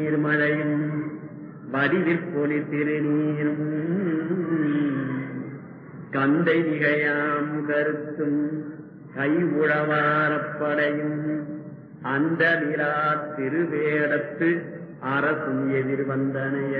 திருமழையும் வடிவிற்பொலி திருநீரும் கந்தை நிகையாம் கருத்தும் கை உழவாரப்படையும் அந்த நிலா திருவேடத்து அரசும் எதிர் வந்தனைய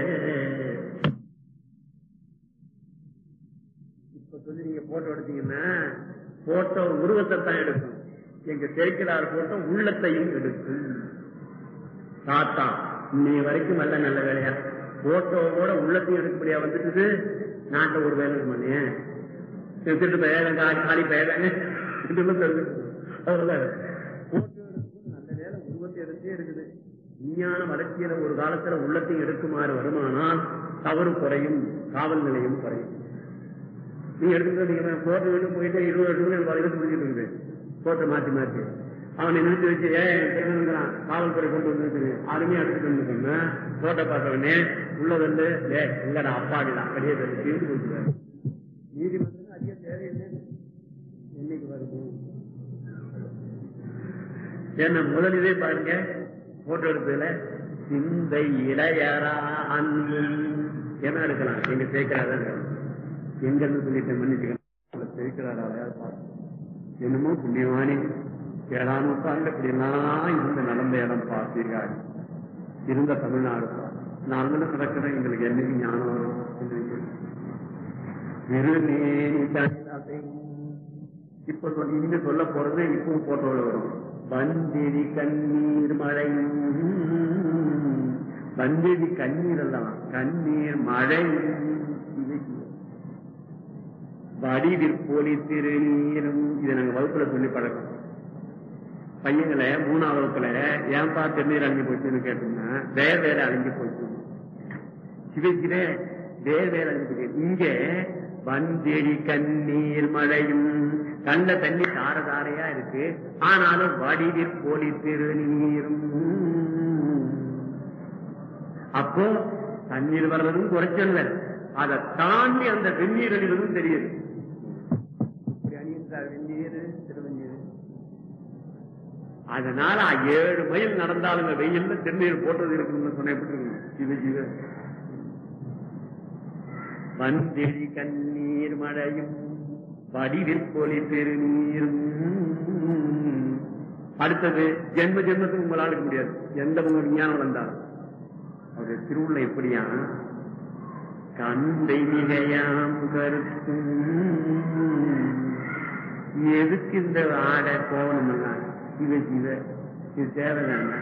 இப்ப சொல்லி நீங்க போட்டோ எடுத்தீங்கன்னா போட்டோ உருவத்தை தான் எடுக்கும் எங்க சேர்க்கிறார் போட்டோ உள்ளத்தையும் எடுக்கும் தாத்தா இன்னைய வரைக்கும் நல்ல நல்ல வேலையா போட்டோவோட உள்ளத்தையும் எடுக்கக்கூடியா வந்துட்டு நாட்டை ஒரு வேலை பண்ணேன் திட்டு பேரன் காலி காலி பேரன் நல்ல வேலை உருவத்தை எடுத்தே இருக்குது விஞ்ஞான வளர்ச்சியில ஒரு காலத்துல உள்ளத்தையும் எடுக்குமாறு வருமானால் தவறு குறையும் காவல் நிலையம் குறையும் நீ எடுத்துட்டு நீங்க போட்டோ வீட்டு போயிட்டு இருபது வருஷம் பதினெட்டு முடிஞ்சிட்டு இருக்குது போட்டோ மாத்தி மாத்தி அவனை நிறுத்தி வச்சு ஏன் காவல்துறை கொண்டு வந்து அருமையா எடுத்துட்டு வந்து போட்டோ பார்த்தவனே உள்ள வந்து ஏ இல்லடா அப்பாடிதான் அப்படியே தீர்ந்து கொடுத்துருவாரு நீதிமன்றம் அதிக தேவையில்லை என்னைக்கு வருது என்ன முதலிலே பாருங்க போட்டோ எடுத்ததுல சிந்தை இளையரா அன்பு என்ன எடுக்கலாம் எங்க சேர்க்கிறாதான் எங்கன்னு சொல்லிட்டு மன்னிச்சுக்கணும் சேர்க்கிறாரா என்னமோ புண்ணியவானி ஏழாம் நூற்றாண்டு இப்படிலாம் இருந்த நடந்த இடம் பார்த்தீர்கள் இருந்த தமிழ்நாடு நாங்களும் நடக்கிற எங்களுக்கு என்னைக்கு ஞானம் வரும் திருநேனி இப்ப சொல்லி இங்க சொல்ல போறது இப்பவும் போட்டோல வரும் வந்திரி கண்ணீர் மழை வந்திரி கண்ணீர் எல்லாம் கண்ணீர் மழை வடிவிற்பொலி திருநீரும் இதை நாங்க வகுப்புல சொல்லி பழக்கம் பையங்களை மூணாவது வகுப்புல ஏன்பா திருநீர் அழிஞ்சு போச்சுன்னு கேட்டோம்னா வேற வேற அழிஞ்சு போச்சு சிவச்சிலே வேற வேற அழிஞ்சு போச்சு இங்க வந்தெடி கண்ணீர் மழையும் கண்ட தண்ணி தார தாரையா இருக்கு ஆனாலும் வடிவிற் போலி திருநீரும் அப்போ தண்ணீர் வர்றதும் குறைச்சல்ல அதை தாண்டி அந்த வெந்நீர் அழிவதும் தெரியுது வெந்நீர் திருவண்ணீர் அதனால ஏழு மைல் நடந்தாலும் வெயில்ல திருநீர் போட்டது இருக்குன்னு சொன்ன சிவ சிவ வந்தெழி கண்ணீர் மழையும் வடிவிற்பொலி பெருநீரும் அடுத்தது ஜென்ம ஜென்மத்துக்கு உங்களால் இருக்க முடியாது எந்த உங்க விஞ்ஞானம் வந்தாலும் அவருடைய திருவுள்ள எப்படியா கந்தை மிகையாம் கருத்தும் எதுக்கு இந்த ஆட போகணும் சிவ சிவ இது தேவைதான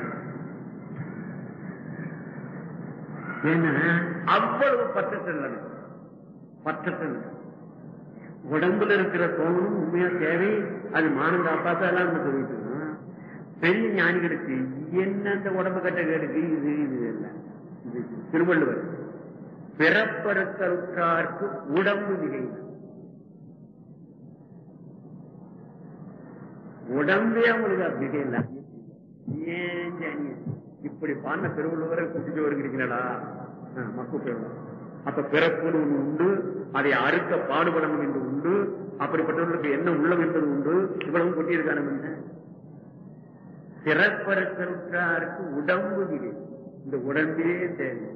ஏன்னா அவ்வளவு பற்றத்தில் பற்றத்தில் உடம்புல இருக்கிற தோணும் உண்மையா தேவை அது மானம் காப்பாத்த எல்லாம் நம்ம சொல்லிட்டு இருக்கோம் பெரிய ஞானிகளுக்கு என்ன அந்த உடம்பு கட்ட கேடுக்கு இது இது இல்லை இது திருவள்ளுவர் பிறப்பறுத்தருக்கார்க்கு உடம்பு மிகை உடம்பே அவங்களுக்கு மிக இல்லை ஏன் ஜானிய இப்படி பாண்ட பெருவள்ளுவரை குடிச்சு வருகிறீங்களா மக்கு பெருவம் அப்ப பிறப்புன்னு ஒன்று உண்டு அதை அறுக்க பாடுபடணும் என்று உண்டு அப்படிப்பட்டவர்களுக்கு என்ன உள்ளம் என்பது உண்டு இவ்வளவு கொட்டியிருக்கான என்ன பிறப்பறுத்தருக்காருக்கு உடம்பு மிகை இந்த உடம்பே தேவை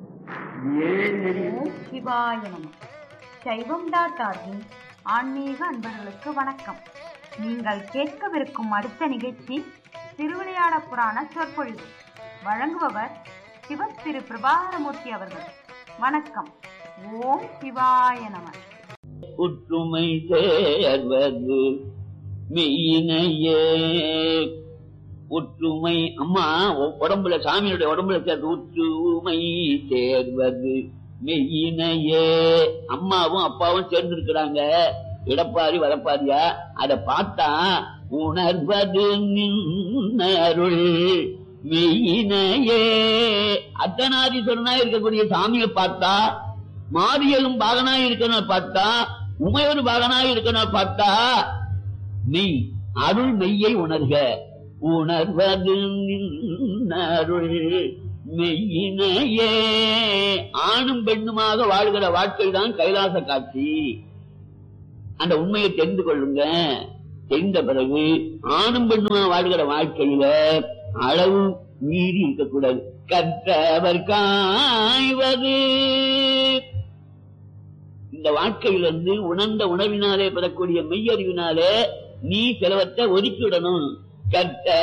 சிவாய நம சைவம் டாட் ஆர்கின் ஆன்மீக அன்பர்களுக்கு வணக்கம் நீங்கள் கேட்கவிருக்கும் அடுத்த நிகழ்ச்சி திருவிளையாட புராண சொற்பொழிவு வழங்குபவர் சிவ திரு பிரபாகரமூர்த்தி அவர்கள் வணக்கம் ஓம் சிவாய நம ஒற்றுமை சேர்வது மெய்யினையே ஒற்றுமை அம்மா உடம்புல சாமியுடைய உடம்புல சேர்ந்து ஒற்றுமை சேர்வது மெய்யினையே அம்மாவும் அப்பாவும் சேர்ந்து இருக்கிறாங்க இடப்பாரி வளப்பாரியா அத பார்த்தா உணர்வது நின்னருள் மெய்யினையே அர்த்தநாதீஸ்வரனா இருக்கக்கூடிய சாமியை பார்த்தா மாரியலும் பாகனாய் இருக்கணும் பார்த்தா உமையொரு பாகனாய் இருக்கணும் பார்த்தா மெய் அருள் மெய்யை உணர்க உணர்வது அருள் மெய்யினையே ஆணும் பெண்ணுமாக வாழ்கிற வாழ்க்கை தான் கைலாச காட்சி அந்த உண்மையை தெரிந்து கொள்ளுங்க தெரிந்த பிறகு ஆணும் பெண்ணுமா வாழ்கிற வாழ்க்கையில அளவு மீறி இருக்கக்கூடாது கற்றவர் காய்வது இந்த வாழ்க்கையிலிருந்து உணர்ந்த உணவினாலே பெறக்கூடிய மெய்யறிவினாலே நீ சிலவற்றை ஒதுக்கிவிடணும் கற்ற